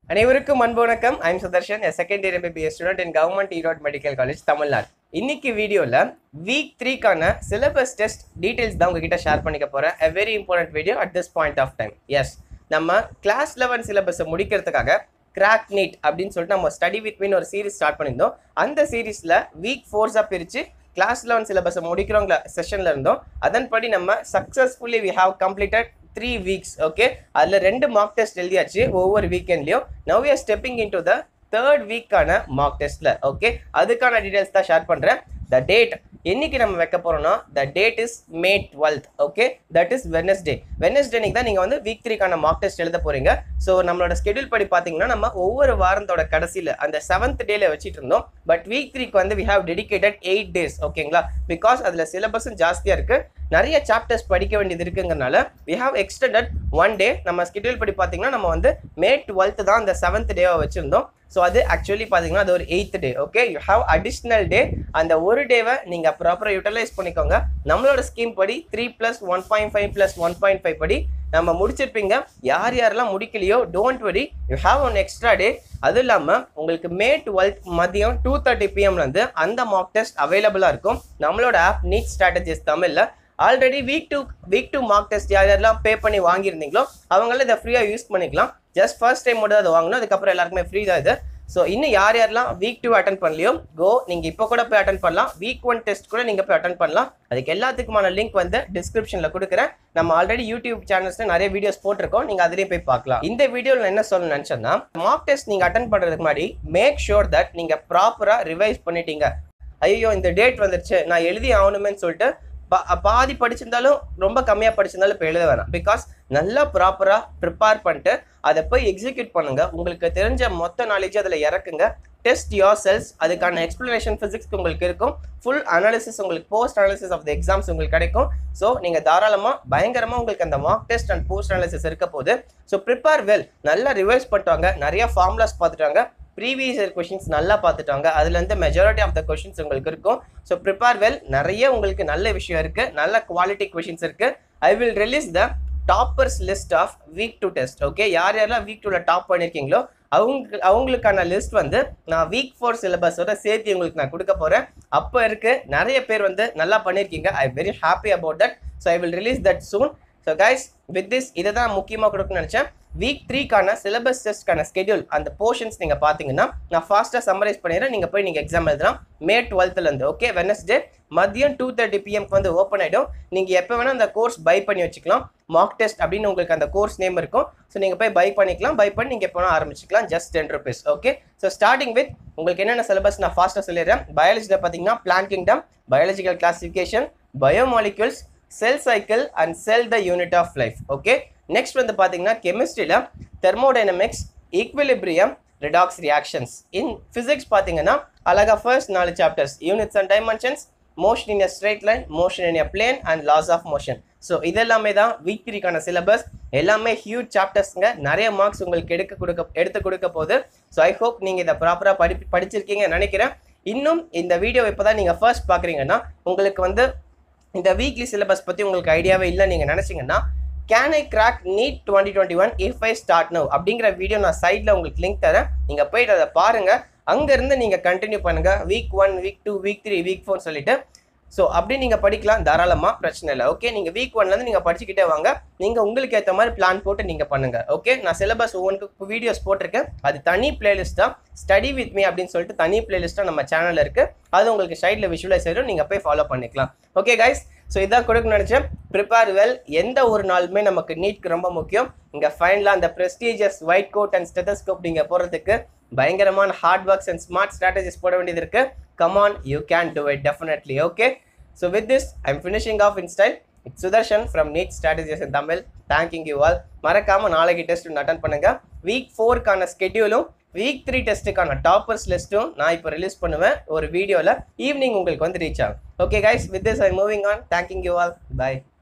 அனைவருக்கும் அன்பு வணக்கம் I'm Sudharshan second year MBBS student in government Erode medical college Tamil Nadu இன்னைக்கு வீடியோவில் வீக் த்ரீக்கான சிலபஸ் டெஸ்ட் டீடைல்ஸ் தான் உங்ககிட்ட ஷேர் பண்ணிக்க போகிறேன் a very important video at this point of time as நம்ம கிளாஸ் லெவன் சிலபஸை முடிக்கிறதுக்காக கிராக் நீட் அப்படின்னு சொல்லிட்டு நம்ம ஸ்டடி வித் மீன் ஒரு சீரிஸ் ஸ்டார்ட் பண்ணியிருந்தோம் அந்த சீரிஸில் வீக் ஃபோர்ஸாக பிரித்து கிளாஸ் லெவன் சிலபஸை முடிக்கிறவங்கள செஷனில் இருந்தோம் அதன்படி நம்ம successfully we have completed three weeks okay அதில் ரெண்டு மார்க் டெஸ்ட் எழுதியாச்சு ஒவ்வொரு வீக்கெண்ட்லையும் now we are stepping into the third வீக்கான மார்க் டெஸ்ட்டில் ஓகே அதுக்கான டீடைல்ஸ் தான் ஷேர் பண்ணுறேன் த டேட் என்னைக்கு நம்ம வைக்க போறோம்னா the date is May twelfth okay that is Wednesday Wednesday அன்னைக்கு தான் நீங்கள் வந்து வீக் த்ரீக்கான மார்க் டெஸ்ட் எழுத போறீங்க ஸோ நம்மளோட ஸ்கெடியூல் படி பார்த்தீங்கன்னா நம்ம ஒவ்வொரு வாரத்தோட கடைசியில் அந்த செவன்த் டேல வச்சுட்டு இருந்தோம் பட் வீக் த்ரீக்கு வந்து we have dedicated eight days ஓகேங்களா பிகாஸ் அதில் சிலபஸும் ஜாஸ்தியாக இருக்கு நிறைய சாப்டர்ஸ் படிக்க வேண்டியது இருக்குங்கிறனால we have extended one day நம்ம ஸ்கெடியூல் படி பார்த்தீங்கன்னா நம்ம வந்து மே டுவெல்த் தான் அந்த செவன்த் டேவை வச்சிருந்தோம் ஸோ அது ஆக்சுவலி பார்த்தீங்கன்னா அது ஒரு eighth day okay you have additional day அந்த ஒரு டேவை நீங்கள் ப்ராப்பராக யூட்டிலைஸ் பண்ணிக்கோங்க நம்மளோட ஸ்கீம் படி three plus one point five plus one point five படி நம்ம முடிச்சிருப்பீங்க யார் யாரெல்லாம் முடிக்கலையோ don't worry you have one extra day அதுவும் இல்லாமல் உங்களுக்கு மே டுவெல்த் மதியம் டூ தேர்ட்டி பிஎம்லேருந்து அந்த மார்க் டெஸ்ட் அவைலபிளாக இருக்கும் நம்மளோட ஆப் நீட் ஸ்ட்ராட்டஜிஸ் தமிழில் already week two week two mock test யார் யாரெல்லாம் பே பண்ணி வாங்கியிருந்தீங்களோ அவங்கள இதை ஃப்ரீயாக யூஸ் பண்ணிக்கலாம் ஜஸ்ட் ஃபர்ஸ்ட் டைம் மட்டும் அதை வாங்கணும் அதுக்கப்புறம் எல்லாருக்குமே ஃப்ரீ தான் இது ஸோ இன்னும் யார் யாரெல்லாம் வீக் டூ அட்டன் பண்ணலையோ கோ நீங்கள் இப்போ கூட போய் அட்டன் பண்ணலாம் வீக் ஒன் டெஸ்ட் கூட நீங்கள் போய் அட்டன் பண்ணலாம் அதுக்கு எல்லாத்துக்குமான லிங்க் வந்து டிஸ்கிரிப்ஷனில் கொடுக்குறேன் நம்ம ஆல்ரெடி யூடியூப் சேனல்ஸில் நிறைய வீடியோஸ் போட்டிருக்கோம் நீங்கள் அதிலேயே போய் பார்க்கலாம் இந்த வீடியோவில் என்ன சொல்ல நினச்சேன்னா மார்க் டெஸ்ட் நீங்கள் அட்டன் பண்ணுறதுக்கு முன்னாடி மேக் ஷோர் தட் நீங்கள் ப்ராப்பராக ரிவைஸ் பண்ணிட்டீங்க ஐயோ இந்த டேட் வந்துருச்சு நான் எழுதி ஆகணுமேன்னு சொல்லிட்டு பா- பாதி படிச்சிருந்தாலும் ரொம்ப கம்மியாக படிச்சிருந்தாலும் இப்போ எழுத வேணாம் பிகாஸ் நல்லா ப்ராப்பராக ப்ரிப்பேர் பண்ணிட்டு அதை போய் எக்ஸிக்யூட் பண்ணுங்க உங்களுக்கு தெரிஞ்ச மொத்த நாலேஜ் அதில் இறக்குங்க டெஸ்ட் யோர் செல்ஸ் அதுக்கான எக்ஸ்பிளனேஷன் ஃபிசிக்ஸ்க்கு உங்களுக்கு இருக்கும் ஃபுல் அனாலிசிஸ் உங்களுக்கு post analysis of the exams உங்களுக்கு கிடைக்கும் ஸோ நீங்கள் தாராளமாக பயங்கரமாக உங்களுக்கு அந்த mock test and post analysis இருக்க போது ஸோ ப்ரிப்பேர் வெல் நல்லா ரிவைஸ் பண்ணிட்டாங்க நிறைய ஃபார்முலாஸ் பார்த்துட்டாங்க ப்ரீவியஸ் இயர் கொஷின்ஸ் நல்லா பார்த்துட்டாங்க அதுலேருந்து மெஜாரிட்டி ஆஃப் த கொஷின்ஸ் உங்களுக்கு இருக்கும் ஸோ ப்ரிப்பேர் வெல் நிறைய உங்களுக்கு நல்ல விஷயம் இருக்குது நல்ல குவாலிட்டி கொஷின்ஸ் இருக்குது I will release the toppers list of week two test okay யார் யாரெல்லாம் வீக் டூவில் டாப் பண்ணியிருக்கீங்களோ அவங்க அவங்களுக்கான லிஸ்ட் வந்து நான் வீக் ஃபோர் சிலபஸோட சேர்த்து உங்களுக்கு நான் கொடுக்க போகிறேன் அப்போ இருக்கு நிறைய பேர் வந்து நல்லா பண்ணியிருக்கீங்க I very happy about that so I will release that soon so guys with this இதை தான் முக்கியமாக கொடுக்கணும்னு நினச்சேன் வீக் த்ரீக்கான சிலபஸ் டெஸ்ட்கான ஸ்கெடியூல் அந்த போர்ஷன்ஸ் நீங்கள் பார்த்தீங்கன்னா நான் ஃபாஸ்ட்டாக சம்மரைஸ் பண்ணிடுறேன் நீங்கள் போய் நீங்கள் எக்ஸாம் எழுதலாம் மே டுவெல்த்துலேருந்து ஓகே வெனஸ்டே மதியம் டூ தேர்ட்டி பிஎம்க்கு வந்து ஓப்பன் ஆகிடும் நீங்கள் எப்போ வேணால் அந்த கோர்ஸ் பை பண்ணி வச்சுக்கலாம் மார்க் டெஸ்ட் அப்படின்னு உங்களுக்கு அந்த கோர்ஸ் நேம் இருக்கும் ஸோ நீங்கள் போய் பை பண்ணிக்கலாம் பை பண்ணி நீங்கள் எப்போ வேணால் ஆரம்பிச்சிக்கலாம் just ten rupees okay so starting with உங்களுக்கு என்னென்ன சிலபஸ் நான் ஃபாஸ்ட்டாக சொல்லிடுறேன் பயாலஜியில் பார்த்தீங்கன்னா plant kingdom biological classification biomolecules cell cycle and cell the unit of life okay next வந்து பார்த்தீங்கன்னா கெமிஸ்ட்ரியில் thermodynamics equilibrium redox reactions in physics பார்த்தீங்கன்னா அழகா ஃபர்ஸ்ட் நாலு chapters units and dimensions motion in a straight line motion in a plane and laws of motion so இதெல்லாமே தான் வீக் த்ரீக்கான சிலபஸ் எல்லாமே ஹியூஜ் சாப்டர்ஸ்ங்க நிறைய மார்க்ஸ் உங்களுக்கு எடுக்க கொடுக்க எடுத்து கொடுக்க போகுது ஸோ ஐ ஹோப் நீங்கள் இதை ப்ராப்பராக படி படிச்சிருக்கீங்கன்னு நினைக்கிறேன் இன்னும் இந்த வீடியோ இப்போ தான் நீங்கள் ஃபர்ஸ்ட் பார்க்குறீங்கன்னா உங்களுக்கு வந்து இந்த வீக்லி சிலபஸ் பற்றி உங்களுக்கு ஐடியாவே இல்லை நீங்கள் நினச்சிங்கன்னா can I crack NEET twenty twenty one if I start now அப்படிங்கிற வீடியோ நான் சைடில் உங்களுக்கு லிங்க் தரேன் நீங்கள் போயிட்டு அதை பாருங்கள் அங்கேருந்து நீங்கள் கண்டினியூ பண்ணுங்கள் week one week two week three week four சொல்லிட்டு ஸோ அப்படி நீங்கள் படிக்கலாம் தாராளமாக பிரச்சனை இல்லை ஓகே நீங்கள் வீக் ஒன்லேருந்து நீங்கள் படிச்சுக்கிட்டே வாங்க நீங்கள் உங்களுக்கு ஏற்ற மாதிரி பிளான் போட்டு நீங்கள் பண்ணுங்கள் ஓகே நான் சிலபஸ் ஒவ்வொன்றுக்கு வீடியோஸ் போட்டிருக்கேன் அது தனி பிளேலிஸ்ட் தான் ஸ்டடி வித் மீ அப்படின்னு சொல்லிட்டு தனி பிளேலிஸ்ட்டாக நம்ம சேனலில் இருக்குது அது உங்களுக்கு சைடில் விஷுவலைஸ் ஆயிடும் நீங்கள் போய் ஃபாலோ பண்ணிக்கலாம் ஓகே கைஸ் ஸோ இதான் கொடுக்க நினச்சேன் ப்ரிப்பேர் வெல் எந்த ஒரு நாளுமே நமக்கு நீட்க்கு ரொம்ப முக்கியம் இங்கே ஃபைனலாக அந்த prestigious white coat and stethoscope நீங்கள் போகிறதுக்கு பயங்கரமான hard works and smart strategies போட வேண்டியது இருக்கு come on you can do it definitely okay so with this I'm finishing off in style it's Sudharshan from NEET strategies in Tamil thank you you all மறக்காமல் நாளைக்கு test attend பண்ணுங்க week ஃபோருக்கான ஸ்கெடியூலும் week three டெஸ்ட்டுக்கான toppers லிஸ்ட்டும் நான் இப்போ ரிலீஸ் பண்ணுவேன் ஒரு வீடியோவில் ஈவினிங் உங்களுக்கு வந்து ரீச் ஆகும் okay guys with this I moving on thank you you all by